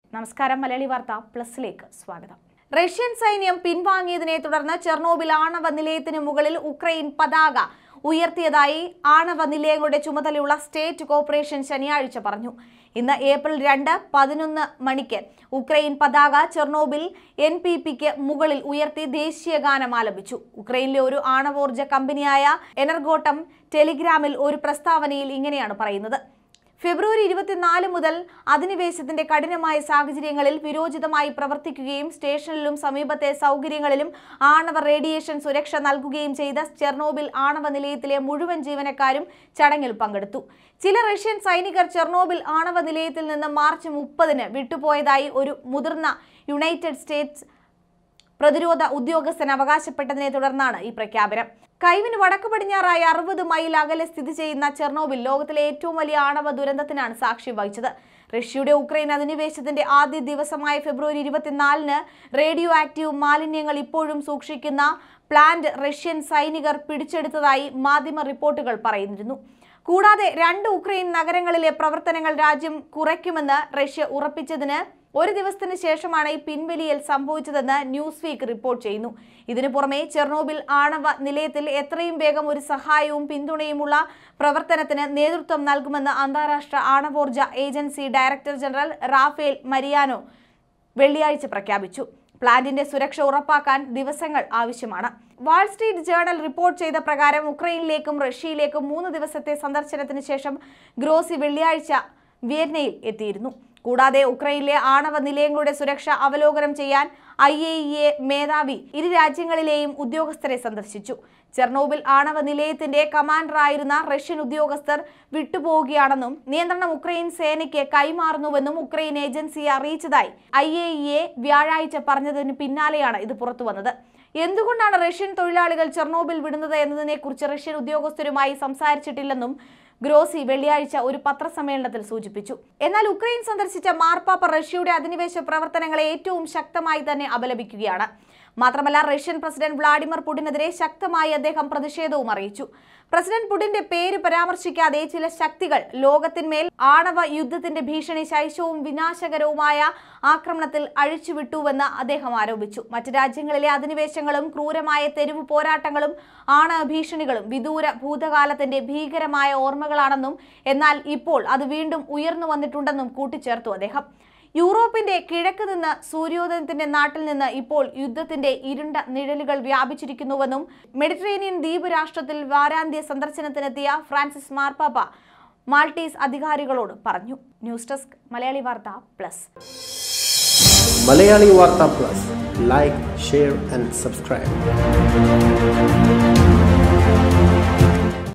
നമസ്കാരം മലയാളി വാർത്ത പ്ലസിലേക്ക് സ്വാഗതം റഷ്യൻ സൈന്യം പിൻവാങ്ങിയതിനെ തുടർന്ന് ചെർണോബിൽ ആണവ നിലയത്തിന് മുകളിൽ ഉക്രൈൻ പതാക ഉയർത്തിയതായി ആണവ നിലയങ്ങളുടെ ചുമതലയുള്ള സ്റ്റേറ്റ് കോർപ്പറേഷൻ ശനിയാഴ്ച പറഞ്ഞു ഇന്ന് ഏപ്രിൽ രണ്ട് പതിനൊന്ന് മണിക്ക് ഉക്രൈൻ പതാക ചെർണോബിൽ എൻ പി പിക്ക് മുകളിൽ ഉയർത്തി ദേശീയ ഗാനം ആലപിച്ചു ഉക്രൈനിലെ ഒരു ആണവോർജ കമ്പനിയായ എനർഗോട്ടം ടെലിഗ്രാമിൽ ഒരു പ്രസ്താവനയിൽ ഇങ്ങനെയാണ് പറയുന്നത് ഫെബ്രുവരി ഇരുപത്തിനാല് മുതൽ അധിനിവേശത്തിന്റെ കഠിനമായ സാഹചര്യങ്ങളിൽ വിരോചിതമായി പ്രവർത്തിക്കുകയും സ്റ്റേഷനിലും സമീപത്തെ സൗകര്യങ്ങളിലും ആണവ റേഡിയേഷൻ സുരക്ഷ നൽകുകയും ചെയ്ത ചെർണോബിൽ ആണവ നിലയത്തിലെ മുഴുവൻ ജീവനക്കാരും ചടങ്ങിൽ പങ്കെടുത്തു ചില റഷ്യൻ സൈനികർ ചെർണോബിൽ ആണവ നിലയത്തിൽ നിന്ന് മാർച്ച് മുപ്പതിന് വിട്ടുപോയതായി ഒരു മുതിർന്ന യുണൈറ്റഡ് സ്റ്റേറ്റ്സ് പ്രതിരോധ ഉദ്യോഗസ്ഥൻ അവകാശപ്പെട്ടതിനെ തുടർന്നാണ് ഈ പ്രഖ്യാപനം കൈവിന് വടക്ക് പടിഞ്ഞാറായി അറുപത് മൈൽ അകലെ സ്ഥിതി ചെയ്യുന്ന ചെർണോബിൽ ലോകത്തിലെ ഏറ്റവും വലിയ ആണവ ദുരന്തത്തിനാണ് സാക്ഷ്യം വഹിച്ചത് റഷ്യയുടെ ഉക്രൈൻ അധിനിവേശത്തിന്റെ ആദ്യ ദിവസമായ ഫെബ്രുവരി ഇരുപത്തിനാലിന് റേഡിയോ ആക്റ്റീവ് മാലിന്യങ്ങൾ ഇപ്പോഴും സൂക്ഷിക്കുന്ന പ്ലാന്റ് റഷ്യൻ സൈനികർ പിടിച്ചെടുത്തതായി മാധ്യമ റിപ്പോർട്ടുകൾ പറയുന്നിരുന്നു കൂടാതെ രണ്ട് ഉക്രൈൻ നഗരങ്ങളിലെ പ്രവർത്തനങ്ങൾ രാജ്യം കുറയ്ക്കുമെന്ന് റഷ്യ ഉറപ്പിച്ചതിന് ഒരു ദിവസത്തിന് ശേഷമാണ് ഈ പിൻവലിയൽ സംഭവിച്ചതെന്ന് ന്യൂസ് വീക്ക് റിപ്പോർട്ട് ചെയ്യുന്നു ഇതിനു പുറമെ ചെർണോബിൽ ആണവ നിലയത്തിൽ എത്രയും വേഗം ഒരു സഹായവും പിന്തുണയുമുള്ള പ്രവർത്തനത്തിന് നേതൃത്വം നൽകുമെന്ന് അന്താരാഷ്ട്ര ആണവോർജ agency director general Rafael Mariano വെള്ളിയാഴ്ച പ്രഖ്യാപിച്ചു പ്ലാന്റിന്റെ സുരക്ഷ ഉറപ്പാക്കാൻ ദിവസങ്ങൾ ആവശ്യമാണ് വാൾ സ്ട്രീറ്റ് ജേണൽ റിപ്പോർട്ട് ചെയ്ത പ്രകാരം ഉക്രൈനിലേക്കും റഷ്യയിലേക്കും മൂന്ന് ദിവസത്തെ സന്ദർശനത്തിന് ശേഷം ഗ്രോസി വെള്ളിയാഴ്ച വിയറ്റ്നയിൽ എത്തിയിരുന്നു കൂടാതെ ഉക്രൈനിലെ ആണവ നിലയങ്ങളുടെ സുരക്ഷ അവലോകനം ചെയ്യാൻ ഐ എ ഇ എ മേധാവി ഇരു രാജ്യങ്ങളിലെയും ഉദ്യോഗസ്ഥരെ സന്ദർശിച്ചു ചെർണോബിൽ ആണവ നിലയത്തിന്റെ കമാൻഡറായിരുന്ന റഷ്യൻ ഉദ്യോഗസ്ഥർ വിട്ടുപോവുകയാണെന്നും നിയന്ത്രണം ഉക്രൈൻ സേനയ്ക്ക് കൈമാറുന്നുവെന്നും ഉക്രൈൻ ഏജൻസിയെ അറിയിച്ചതായി ഐ എ ഇ എ വ്യാഴാഴ്ച പറഞ്ഞതിന് പിന്നാലെയാണ് ഇത് പുറത്തുവന്നത് എന്തുകൊണ്ടാണ് റഷ്യൻ തൊഴിലാളികൾ ചെർണോബിൽ വിടുന്നത് എന്നതിനെക്കുറിച്ച് റഷ്യൻ ഉദ്യോഗസ്ഥരുമായി സംസാരിച്ചിട്ടില്ലെന്നും ഗ്രോസി വെള്ളിയാഴ്ച ഒരു പത്രസമ്മേളനത്തിൽ സൂചിപ്പിച്ചു എന്നാൽ ഉക്രൈൻ സന്ദർശിച്ച മാർപ്പാപ്പ റഷ്യയുടെ അധിനിവേശ പ്രവർത്തനങ്ങളെ ഏറ്റവും ശക്തമായി തന്നെ അപലപിക്കുകയാണ് മാത്രമല്ല റഷ്യൻ പ്രസിഡന്റ് വ്ളാഡിമിർ പുടിനെതിരെ ശക്തമായി അദ്ദേഹം പ്രതിഷേധവും അറിയിച്ചു പ്രസിഡന്റ് പുടിന്റെ പേര് പരാമർശിക്കാതെ ചില ശക്തികൾ ലോകത്തിന്മേൽ ആണവ യുദ്ധത്തിന്റെ ഭീഷണി ശൈശവും വിനാശകരവുമായ ആക്രമണത്തിൽ അഴിച്ചുവിട്ടുവെന്ന് അദ്ദേഹം ആരോപിച്ചു മറ്റ് രാജ്യങ്ങളിലെ അധിനിവേശങ്ങളും ക്രൂരമായ തെരുവ് പോരാട്ടങ്ങളും ആണവ ഭീഷണികളും വിദൂര ഭൂതകാലത്തിന്റെ ഭീകരമായ ഓർമ്മകളാണെന്നും എന്നാൽ ഇപ്പോൾ അത് വീണ്ടും ഉയർന്നു വന്നിട്ടുണ്ടെന്നും കൂട്ടിച്ചേർത്തു അദ്ദേഹം യൂറോപ്പിന്റെ കിഴക്ക് നിന്ന് സൂര്യോദയത്തിന്റെ നാട്ടിൽ നിന്ന് ഇപ്പോൾ യുദ്ധത്തിന്റെ ഇരുണ്ട നിഴലുകൾ വ്യാപിച്ചിരിക്കുന്നുവെന്നും മെഡിറ്ററേനിയൻ ദ്വീപ് രാഷ്ട്രത്തിൽ വാരാന്ത്യ സന്ദർശനത്തിനെത്തിയ ഫ്രാൻസിസ് മാർപ്പാപ്പ മാൾട്ടീസ് അധികാരികളോട് പറഞ്ഞു ന്യൂസ് ഡെസ്ക് മലയാളി വാർത്ത പ്ലസ് മലയാളി വാർത്ത plus like share and subscribe